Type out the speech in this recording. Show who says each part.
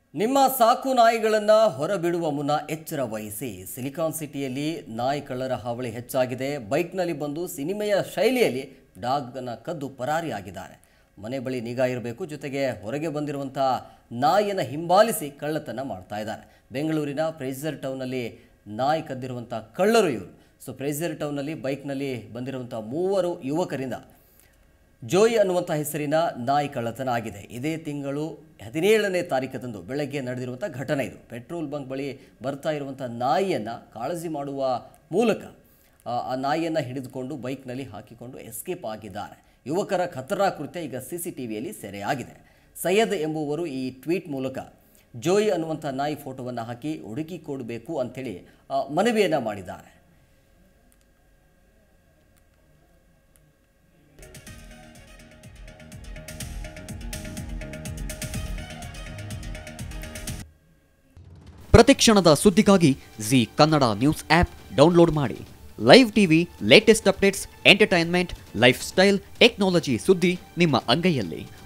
Speaker 1: ನಿಮ್ಮ ಸಾಕು ನಾಯಿಗಳನ್ನು ಹೊರಬಿಡುವ ಮುನ್ನ ಎಚ್ಚರ ವಹಿಸಿ ಸಿಲಿಕಾನ್ ಸಿಟಿಯಲ್ಲಿ ನಾಯಿ ಕಳ್ಳರ ಹಾವಳಿ ಹೆಚ್ಚಾಗಿದೆ ಬೈಕ್ನಲ್ಲಿ ಬಂದು ಸಿನಿಮೆಯ ಶೈಲಿಯಲ್ಲಿ ಡಾಗ್ನ ಕದ್ದು ಪರಾರಿಯಾಗಿದ್ದಾರೆ ಮನೆ ಬಳಿ ನಿಗಾ ಇರಬೇಕು ಜೊತೆಗೆ ಹೊರಗೆ ಬಂದಿರುವಂಥ ನಾಯಿಯನ್ನು ಹಿಂಬಾಲಿಸಿ ಕಳ್ಳತನ ಮಾಡ್ತಾ ಇದ್ದಾರೆ ಬೆಂಗಳೂರಿನ ಫ್ರೇಜರ್ ಟೌನಲ್ಲಿ ನಾಯಿ ಕದ್ದಿರುವಂಥ ಕಳ್ಳರು ಇವರು ಸೊ ಫ್ರೇಜರ್ ಟೌನಲ್ಲಿ ಬೈಕ್ನಲ್ಲಿ ಬಂದಿರುವಂಥ ಮೂವರು ಯುವಕರಿಂದ ಜೋಯ್ ಅನ್ನುವಂಥ ಹೆಸರಿನ ನಾಯಿ ಕಳ್ಳತನ ಆಗಿದೆ ಇದೇ ತಿಂಗಳು ಹದಿನೇಳನೇ ತಾರೀಕದಂದು ಬೆಳಗ್ಗೆ ನಡೆದಿರುವಂಥ ಘಟನೆ ಇದು ಪೆಟ್ರೋಲ್ ಬಂಕ್ ಬಳಿ ಬರ್ತಾ ಇರುವಂಥ ನಾಯಿಯನ್ನು ಕಾಳಜಿ ಮಾಡುವ ಮೂಲಕ ಆ ಆ ನಾಯಿಯನ್ನು ಹಿಡಿದುಕೊಂಡು ಬೈಕ್ನಲ್ಲಿ ಹಾಕಿಕೊಂಡು ಎಸ್ಕೇಪ್ ಆಗಿದ್ದಾರೆ ಯುವಕರ ಖತರಾ ಕೃತ್ಯ ಈಗ ಸಿ ಸಿ ಟಿ ವಿಯಲ್ಲಿ ಸೆರೆಯಾಗಿದೆ ಸೈಯದ್ ಎಂಬುವರು ಈ ಟ್ವೀಟ್ ಮೂಲಕ ಜೋಯ್ ಅನ್ನುವಂಥ ನಾಯಿ ಫೋಟೋವನ್ನು ಹಾಕಿ ಹುಡುಕಿ ಕೊಡಬೇಕು ಅಂಥೇಳಿ ಮನವಿಯನ್ನು ಮಾಡಿದ್ದಾರೆ
Speaker 2: ಪ್ರತಿಕ್ಷಣದ ಸುದ್ದಿಗಾಗಿ Zee Kannada news app download ಮಾಡಿ live TV latest updates entertainment lifestyle technology ಸುದ್ದಿ ನಿಮ್ಮ ಅಂಗೈಯಲ್ಲಿ